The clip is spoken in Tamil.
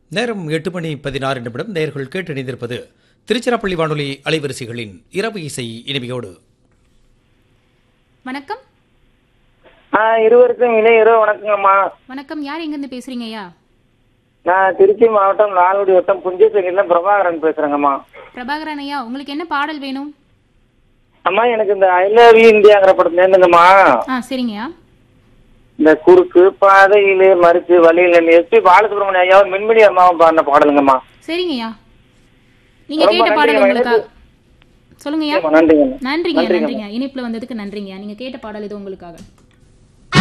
நேரம் எட்டு மணி பதினாறு நிமிடம் நேர்கள் கேட்டு இணைந்திருப்பது திருச்சிராப்பள்ளி வானொலி அலைவரிசைகளின் இரவு இசை இனிமையோடு வணக்கம் ஆ இருவருக்கும் இணைய இரவு வணக்கங்கம்மா வணக்கம் யார் எங்கேருந்து பேசுறீங்க ஐயா நான் திருச்சி மாவட்டம் லால்குடி வட்டம் புஞ்சசேரியில பிரபாகரன் பேசுறேங்கம்மா பிரபாகரன் ஐயா உங்களுக்கு என்ன பாடல் வேணும் அம்மா எனக்கு இந்த ஐ லவ் யூ இந்தியாங்கிற படத்துல இருந்துங்கம்மா ஆ சரிங்கய்யா இந்த குறுக்கு பாதையிலே மறிச்சு வழியில எஸ்பி பாலசுப்ரமணிய ஐயாவும் மின்மினி அம்மாவும் பாடின பாடலுங்கம்மா சரிங்கய்யா நீங்க ரொம்ப கேட்ட பாடல் நன்றிங்க, உங்களுக்காக சொல்லுங்கய்யா நன்றிங்க நன்றிங்க நன்றிங்க. நன்றிங்க இனிப்புல வந்ததுக்கு நன்றிங்க நீங்க கேட்ட பாடல் இது உங்களுக்காக